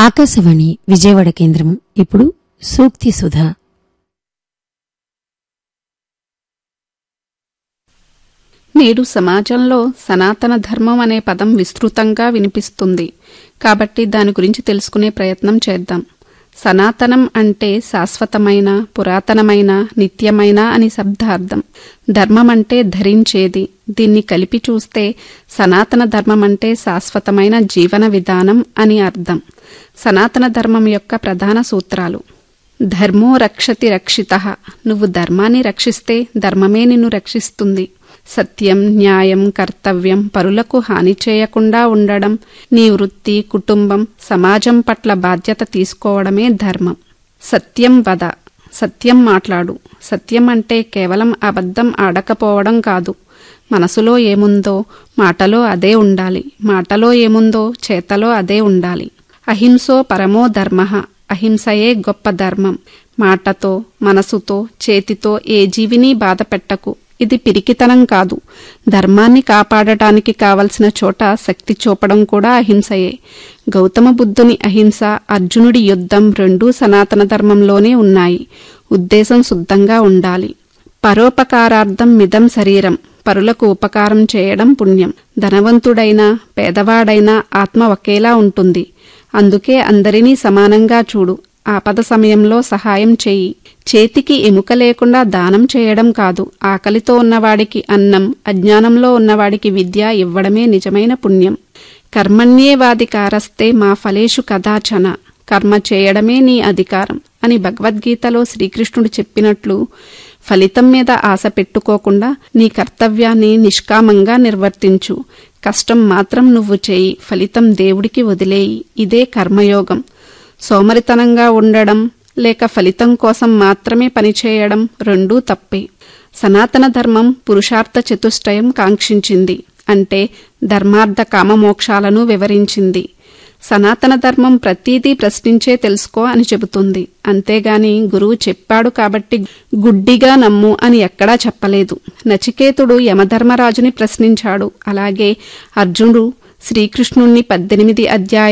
ఆకాశవాణి విజయవాడ కేంద్రం ఇప్పుడు సూక్తి సుధ నేడు సమాజంలో సనాతన ధర్మం అనే పదం విస్తృతంగా వినిపిస్తుంది కాబట్టి దాని గురించి తెలుసుకునే ప్రయత్నం చేద్దాం సనాతనం అంటే శాశ్వతమైన పురాతనమైన నిత్యమైన అని శబ్దార్థం ధర్మం అంటే ధరించేది దీన్ని కలిపి చూస్తే సనాతన ధర్మం అంటే శాశ్వతమైన జీవన విధానం అని అర్థం సనాతన ధర్మం యొక్క ప్రధాన సూత్రాలు ధర్మో రక్షతి రక్షిత నువ్వు ధర్మాన్ని రక్షిస్తే ధర్మమే నిన్ను రక్షిస్తుంది సత్యం న్యాయం కర్తవ్యం పరులకు హాని చేయకుండా ఉండడం నీ వృత్తి కుటుంబం సమాజం పట్ల బాధ్యత తీసుకోవడమే ధర్మం సత్యం వద సత్యం మాట్లాడు సత్యం అంటే కేవలం అబద్ధం ఆడకపోవడం కాదు మనసులో ఏముందో మాటలో అదే ఉండాలి మాటలో ఏముందో చేతలో అదే ఉండాలి అహింసో పరమో ధర్మ అహింసయే గొప్ప ధర్మం మాటతో మనసుతో చేతితో ఏ జీవిని బాధ పెట్టకు ఇది పిరికితనం కాదు ధర్మాన్ని కాపాడటానికి కావలసిన చోట శక్తి చూపడం కూడా అహింసయే గౌతమ బుద్ధుని అహింస అర్జునుడి యుద్ధం రెండూ సనాతన ధర్మంలోనే ఉన్నాయి ఉద్దేశం శుద్ధంగా ఉండాలి పరోపకారార్థం మిదం శరీరం పరులకు ఉపకారం చేయడం పుణ్యం ధనవంతుడైనా పేదవాడైనా ఆత్మ ఒకేలా ఉంటుంది అందుకే అందరినీ సమానంగా చూడు ఆపద సమయంలో సహాయం చేయి చేతికి ఎముక లేకుండా దానం చేయడం కాదు ఆకలితో ఉన్నవాడికి అన్నం అజ్ఞానంలో ఉన్నవాడికి విద్య ఇవ్వడమే నిజమైన పుణ్యం కర్మణ్యేవాధికారస్తే మా ఫలేషు కదాచన కర్మ చేయడమే నీ అధికారం అని భగవద్గీతలో శ్రీకృష్ణుడు చెప్పినట్లు ఫలితం మీద ఆశ పెట్టుకోకుండా నీ కర్తవ్యాన్ని నిష్కామంగా నిర్వర్తించు కష్టం మాత్రం నువ్వు చేయి ఫలితం దేవుడికి వదిలేయి ఇదే కర్మయోగం సోమరితనంగా ఉండడం లేక ఫలితం కోసం మాత్రమే పనిచేయడం రెండూ తప్పే సనాతన ధర్మం పురుషార్థ చతుష్టయం కాంక్షించింది అంటే ధర్మార్థ కామమోక్షాలను వివరించింది సనాతన ధర్మం ప్రతీదీ ప్రశ్నించే తెలుసుకో అని చెబుతుంది అంతేగాని గురువు చెప్పాడు కాబట్టి గుడ్డిగా నమ్ము అని ఎక్కడా చెప్పలేదు నచికేతుడు యమధర్మరాజుని ప్రశ్నించాడు అలాగే అర్జునుడు శ్రీకృష్ణుణ్ణి పద్దెనిమిది అధ్యాయ